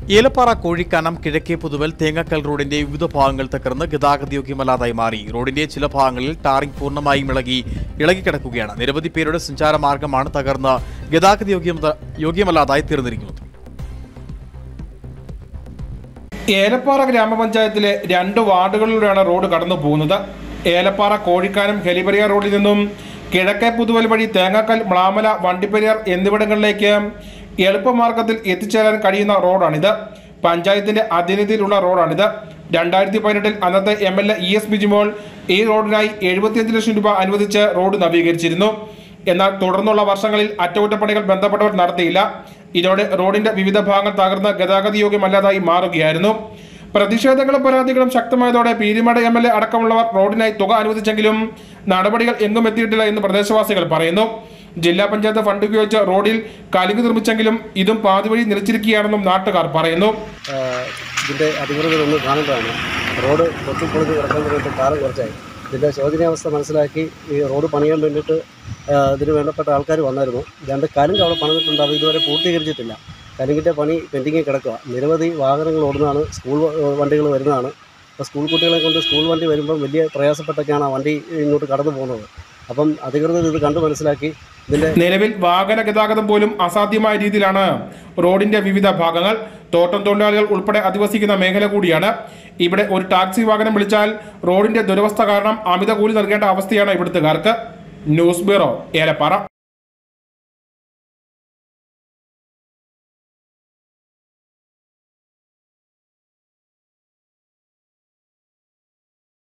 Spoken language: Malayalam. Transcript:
ഏലപ്പാറ കോഴിക്കാനം കിഴക്കേ പുതുവൽ തേങ്ങക്കൽ റോഡിന്റെ വിവിധ ഭാഗങ്ങൾ തകർന്ന് ഗതാഗതയോഗ്യമല്ലാതായി മാറി റോഡിന്റെ ചില ഭാഗങ്ങളിൽ ടാറിംഗ് പൂർണ്ണമായും ഇളകി ഇളകിക്കിടക്കുകയാണ് നിരവധി പേരുടെ സഞ്ചാരമാർഗമാണ് തകർന്ന് ഗതാഗതയോഗ്യം യോഗ്യമല്ലാതായി തീർന്നിരിക്കുന്നത് ഏലപ്പാറ ഗ്രാമപഞ്ചായത്തിലെ രണ്ട് വാർഡുകളിലൂടെയാണ് റോഡ് കടന്നു പോകുന്നത് ഏലപ്പാറ കോഴിക്കാനം ഹെലിപെരിയ റോഡിൽ നിന്നും കിഴക്കേ പുതുവൽ വഴി തേങ്ങാക്കൽ മ്ലാമല വണ്ടിപ്പെരിയാർ എന്നിവിടങ്ങളിലേക്ക് എളുപ്പമാർഗത്തിൽ എത്തിച്ചേരാൻ കഴിയുന്ന റോഡാണിത് പഞ്ചായത്തിന്റെ അധീനതയിലുള്ള റോഡാണിത് രണ്ടായിരത്തി പതിനെട്ടിൽ അന്നത്തെ M L A E S Bijimol ഈ റോഡിനായി എഴുപത്തിയഞ്ച് ലക്ഷം രൂപ അനുവദിച്ച് റോഡ് നവീകരിച്ചിരുന്നു എന്നാൽ തുടർന്നുള്ള വർഷങ്ങളിൽ അറ്റകുറ്റപ്പണികൾ ബന്ധപ്പെട്ടവർ നടത്തിയില്ല ഇതോടെ റോഡിന്റെ വിവിധ ഭാഗങ്ങൾ തകർന്ന് ഗതാഗതയോഗ്യമല്ലാതായി മാറുകയായിരുന്നു പ്രതിഷേധങ്ങളും പരാതികളും ശക്തമായതോടെ പീരിമട എം എൽ എ അടക്കമുള്ളവർ റോഡിനായി തുക അനുവദിച്ചെങ്കിലും നടപടികൾ എങ്ങും എത്തിയിട്ടില്ല എന്ന് പ്രദേശവാസികൾ പറയുന്നു ജില്ലാ പഞ്ചായത്ത് ഫണ്ട് ഉപയോഗിച്ച് റോഡിൽ കലുങ്ക് നിർമ്മിച്ചെങ്കിലും ഇതും പാതി വഴി നിലച്ചിരിക്കുകയാണെന്നും നാട്ടുകാർ പറയുന്നു ആഹ് ഇതിൻ്റെ അധികൃതരൊന്ന് കാണേണ്ടതാണ് റോഡ് പൊട്ടിപ്പൊളിഞ്ഞ് കിടക്കാൻ വേണ്ടിയിട്ട് കാലം കുറച്ചായി ഇതിൻ്റെ ശോചനീയാവസ്ഥ മനസ്സിലാക്കി ഈ റോഡ് പണിയാൻ വേണ്ടിയിട്ട് ആഹ് ഇതിന് വേണ്ടപ്പെട്ട ആൾക്കാർ വന്നായിരുന്നു രണ്ട് കലുങ്ക് അവിടെ പണിതിട്ടുണ്ട് അത് ഇതുവരെ പൂർത്തീകരിച്ചിട്ടില്ല കലുങ്കിൻ്റെ പണി പെൻഡിങ്ങിൽ കിടക്കുക നിരവധി വാഹനങ്ങൾ ഓടുന്നതാണ് സ്കൂൾ വണ്ടികൾ വരുന്നതാണ് അപ്പോൾ സ്കൂൾ കുട്ടികളെ കൊണ്ട് സ്കൂൾ വണ്ടി വരുമ്പം വലിയ പ്രയാസപ്പെട്ടൊക്കെയാണ് ആ വണ്ടി ഇങ്ങോട്ട് കടന്നു പോകുന്നത് അപ്പം അധികൃതർ ഇത് കണ്ടു മനസ്സിലാക്കി ഇതിൻ്റെ നിലവിൽ വാഹന ഗതാഗതം പോലും അസാധ്യമായ രീതിയിലാണ് റോഡിന്റെ വിവിധ ഭാഗങ്ങൾ തോട്ടം തൊഴിലാളികൾ ഉൾപ്പെടെ അധിവസിക്കുന്ന മേഖല കൂടിയാണ് ഇവിടെ ഒരു ടാക്സി വാഹനം വിളിച്ചാൽ റോഡിന്റെ ദുരവസ്ഥ കാരണം അമിത കൂലി നൽകേണ്ട അവസ്ഥയാണ് ഇവിടുത്തുകാർക്ക് ന്യൂസ് ബ്യൂറോ ഏലപ്പാറ